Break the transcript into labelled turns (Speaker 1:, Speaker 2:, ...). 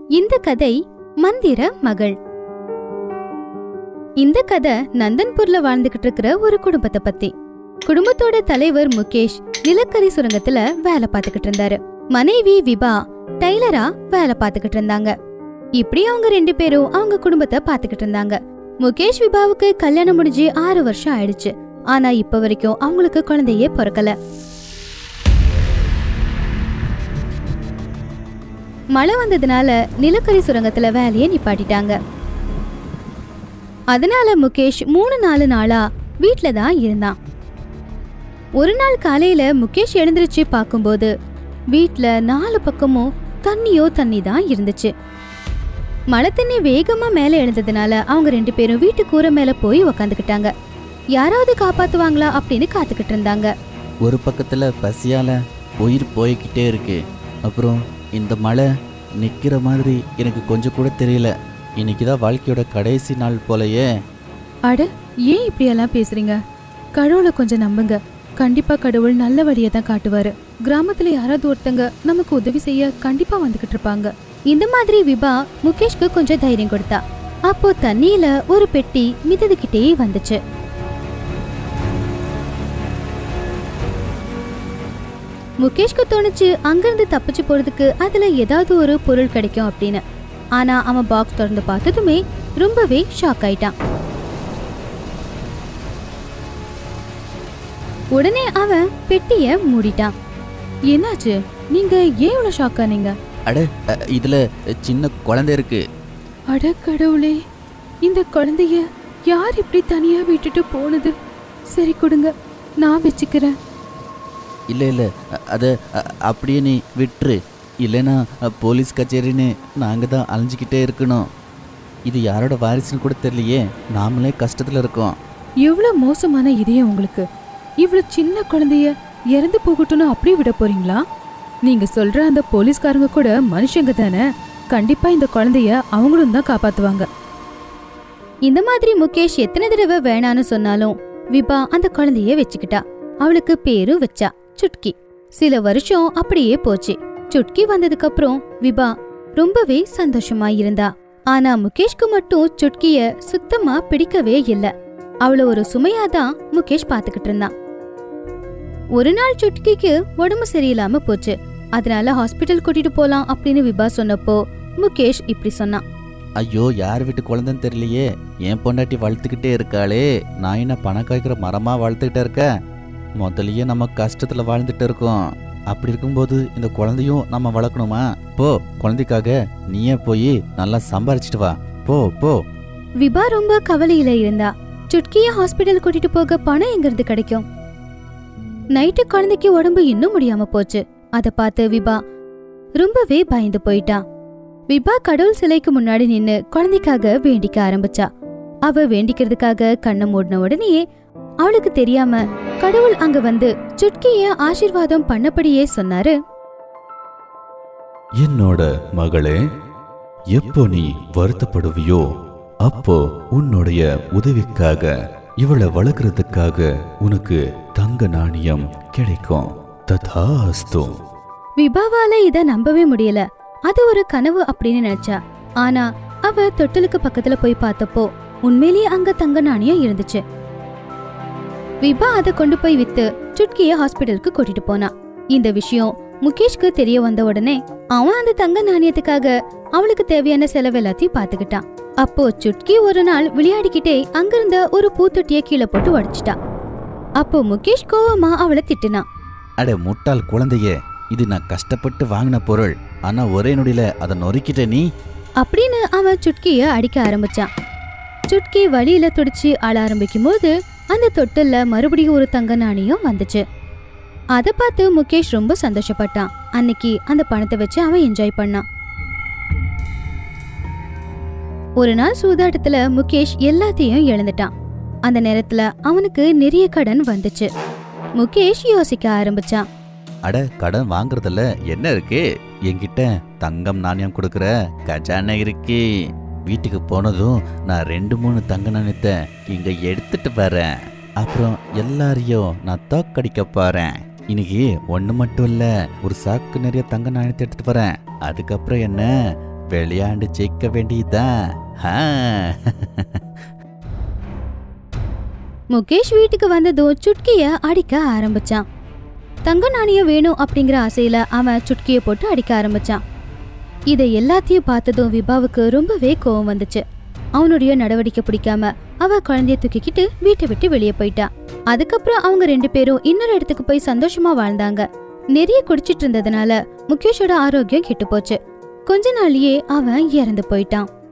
Speaker 1: இந்த கதை மந்திர மகள் இந்த கதை நந்தன்பூர்ல வாழ்ந்துகிட்டு இருக்கிற ஒரு குடும்பத்தை பத்தி குடும்பத்தோட தலைவர் முகேஷ் நிலக்கரி சுரங்கத்துல வேலை பார்த்துக்கிட்டு இருந்தாரு மனைவி விபா டைலரா வேலை பார்த்துக்கிட்டு இருந்தாங்க இப்படி அவங்க ரெண்டு பேரும் அவங்க குடும்பத்தை பார்த்துக்கிட்டு இருந்தாங்க முகேஷ் விபாவுக்கு கல்யாணம் முடிஞ்சு ஆறு வருஷம் ஆயிடுச்சு ஆனா இப்ப வரைக்கும் அவங்களுக்கு குழந்தையே பிறக்கல மழை வந்ததுனால நிலக்கரி சுரங்கத்துல வேலையை நிப்பாட்டிட்டாங்க அதனால முகேஷ் மூணு நாலு நாளா வீட்ல தான் இருந்தான் ஒரு நாள் காலையில முகேஷ் எழுந்திருச்சு பார்க்கும்போது வீட்ல நாலு பக்கமும் தண்ணியோ தண்ணி தான் இருந்துச்சு மழை தண்ணி வேகமா மேலே எழுந்ததுனால அவங்க ரெண்டு பேரும் வீட்டு கூரை மேல போய் உக்காந்துக்கிட்டாங்க யாராவது காப்பாத்துவாங்களா அப்படின்னு காத்துக்கிட்டு இருந்தாங்க
Speaker 2: ஒரு பக்கத்தில் பசியால் உயிர் போய்கிட்டே இருக்கு அப்புறம் இந்த மழை நிற்கிற மாதிரி எனக்கு கொஞ்சம் கூட தெரியல இன்னைக்கு தான் வாழ்க்கையோட கடைசி நாள் போலயே
Speaker 1: அட ஏன் இப்படியெல்லாம் பேசுறீங்க கடவுளை கொஞ்சம் நம்புங்க கண்டிப்பா கடவுள் நல்ல வழியை தான் காட்டுவாரு கிராமத்துல யாராவது ஒருத்தங்க நமக்கு உதவி செய்ய கண்டிப்பா வந்துகிட்டு இருப்பாங்க இந்த மாதிரி விபா முகேஷ்க்கு கொஞ்சம் தைரியம் கொடுத்தா அப்போ தண்ணியில ஒரு பெட்டி மிதந்துகிட்டே வந்துச்சு முகேஷ்க்கு தோணுச்சு அங்கிருந்து தப்பிச்சு போறதுக்கு அதுல ஏதாவது ஒரு பொருள் கிடைக்கும் அப்படின்னு ஆனா அவன் பாக்ஸ் திறந்து பார்த்ததுமே ரொம்பவே ஷாக் ஆயிட்டான் உடனே அவன் பெட்டிய மூடிட்டான் என்னாச்சு நீங்க ஏன் இவ்வளவு ஷாக் ஆனீங்க
Speaker 2: அட அ, இதுல சின்ன குழந்தை இருக்கு
Speaker 1: அட கடவுளே இந்த குழந்தைய யார் இப்படி தனியா விட்டுட்டு போனது சரி கொடுங்க நான் வச்சுக்கிறேன்
Speaker 2: இல்லை இல்லை அதை அப்படியே நீ விட்டுரு இல்லைன்னா அ, போலீஸ் கச்சேரின்னு நாங்கள் தான் அலைஞ்சிக்கிட்டே இருக்கணும் இது யாரோட வாரிசுன்னு கூட தெரியலையே நாமளே கஷ்டத்தில் இருக்கோம்
Speaker 1: எவ்வளவு மோசமான இதயம் உங்களுக்கு இவ்வளவு சின்ன குழந்தைய இறந்து போகட்டும்னு அப்படியே விட போறீங்களா நீங்க சொல்ற அந்த போலீஸ்காரங்க கூட மனுஷங்க தானே கண்டிப்பா இந்த குழந்தைய அவங்களும் தான் காப்பாத்துவாங்க இந்த மாதிரி முகேஷ் எத்தனை தடவை வேணான்னு சொன்னாலும் விபா அந்த குழந்தைய வச்சுக்கிட்டா அவளுக்கு பேரும் வச்சா சுட்கி சில வருஷம் அப்படியே போச்சு சுட்கி வந்ததுக்கு அப்புறம் விபா ரொம்பவே சந்தோஷமா இருந்தா ஆனா முகேஷ்க்கு மட்டும் சுட்கிய சுத்தமா பிடிக்கவே இல்ல அவள ஒரு சுமையா தான் முகேஷ் பாத்துக்கிட்டு இருந்தான் ஒரு நாள் சுட்கிக்கு உடம்பு சரியில்லாம போச்சு அதனால ஹாஸ்பிட்டல் கூட்டிட்டு போலாம் அப்படின்னு விபா சொன்னப்போ முகேஷ் இப்படி சொன்னான்
Speaker 2: ஐயோ யார் வீட்டு குழந்தைன்னு தெரியலையே என் பொண்டாட்டி வளர்த்துக்கிட்டே இருக்காளே நான் என்ன பணம் காய்க்கிற மரமாக வளர்த்துக்கிட்டே இருக்க முதல்லயே நம்ம கஷ்டத்தில் வாழ்ந்துட்டு இருக்கோம் அப்படி இருக்கும்போது இந்த குழந்தையும் நம்ம வளர்க்கணுமா போ குழந்தைக்காக நீயே போய் நல்லா சம்பாரிச்சிட்டு வா போ போ
Speaker 1: விபா ரொம்ப கவலையில இருந்தா சுட்கிய ஹாஸ்பிட்டல் கூட்டிட்டு போக பணம் எங்கிருந்து கிடைக்கும் நைட்டு குழந்தைக்கு உடம்பு இன்னும் முடியாம போச்சு அத பார்த்து விபா ரொம்பவே பயந்து போயிட்டா விபா கடவுள் சிலைக்கு முன்னாடி நின்னு குழந்தைக்காக வேண்டிக்க ஆரம்பிச்சா அவ வேண்டிக்கிறதுக்காக கண்ணை மூடின உடனேயே அவளுக்கு தெரியாம கடவுள் அங்க வந்து சுட்கிய ஆசீர்வாதம் பண்ணபடியே சொன்னாரு
Speaker 3: என்னோட மகளே எப்போ நீ வருத்தப்படுவியோ அப்போ உன்னுடைய உதவிக்காக இவளை வளர்க்கறதுக்காக உனக்கு தங்க நாணயம் கிடைக்கும் ததாஸ்து
Speaker 1: விபாவால இத நம்பவே முடியல அது ஒரு கனவு அப்படின்னு நினைச்சா ஆனா அவ தொட்டிலுக்கு பக்கத்துல போய் பார்த்தப்போ உண்மையிலேயே அங்க தங்க நாணயம் இருந்துச்சு விபா அத கொண்டு போய் வித்து சுட்கிய ஹாஸ்பிடலுக்கு கூட்டிட்டு போனா இந்த விஷயம் முகேஷ்க்கு தெரிய வந்த உடனே அவன் அந்த தங்க நாணயத்துக்காக அவளுக்கு தேவையான செலவு எல்லாத்தையும் பாத்துக்கிட்டான் அப்போ சுட்கி ஒரு நாள் விளையாடிக்கிட்டே அங்கிருந்த ஒரு பூத்தொட்டிய கீழே போட்டு உடைச்சிட்டா அப்போ முகேஷ் கோவமா அவளை திட்டுனான்
Speaker 2: அட முட்டாள் குழந்தையே இது நான் கஷ்டப்பட்டு வாங்கின பொருள் ஆனா ஒரே நொடியில அதை நொறுக்கிட்ட நீ
Speaker 1: அப்படின்னு அவன் சுட்கிய அடிக்க ஆரம்பிச்சான் சுட்கி வழியில துடிச்சு ஆள ஆரம்பிக்கும் போது அந்த தொட்டில்ல மறுபடியும் ஒரு தங்க நாணயம் வந்துச்சு அத பார்த்து முகேஷ் ரொம்ப சந்தோஷப்பட்டான் அன்னைக்கு அந்த பணத்தை வச்சு அவன் என்ஜாய் பண்ணான் ஒரு நாள் சூதாட்டத்துல முகேஷ் எல்லாத்தையும் இழந்துட்டான் அந்த நேரத்துல அவனுக்கு நிறைய கடன் வந்துச்சு முகேஷ் யோசிக்க ஆரம்பிச்சான்
Speaker 2: அட கடன் வாங்குறதுல என்ன இருக்கு என்கிட்ட தங்கம் நாணயம் கொடுக்குற கஜானை இருக்கு வீட்டுக்கு போனதும் நான் ரெண்டு மூணு தங்க நாணயத்தை இங்க எடுத்துட்டு வரேன் அப்புறம் எல்லாரையும் நான் தோக்கடிக்க போறேன் இன்னைக்கு ஒன்று மட்டும் இல்ல ஒரு சாக்கு நிறைய தங்க நாணயத்தை எடுத்துட்டு வரேன் அதுக்கப்புறம் என்ன விளையாண்டு ஜெயிக்க வேண்டியதுதான் ஆ.
Speaker 4: முகேஷ் வீட்டுக்கு வந்ததும் சுட்கிய அடிக்க ஆரம்பிச்சான் தங்க நாணயம் வேணும் அப்படிங்கிற ஆசையில அவன் சுட்கிய போட்டு அடிக்க ஆரம்பிச்சான் இதை எல்லாத்தையும் பார்த்ததும் விபாவுக்கு ரொம்பவே கோவம் வந்துச்சு அவனுடைய நடவடிக்கை பிடிக்காம அவ குழந்தைய தூக்கிக்கிட்டு வீட்டை விட்டு வெளியே போயிட்டான் அதுக்கப்புறம் அவங்க ரெண்டு பேரும் இன்னொரு இடத்துக்கு போய் சந்தோஷமா வாழ்ந்தாங்க நிறைய குடிச்சிட்டு இருந்ததுனால முகேஷோட ஆரோக்கியம் கெட்டு போச்சு கொஞ்ச நாள்லயே அவன் இறந்து போயிட்டான்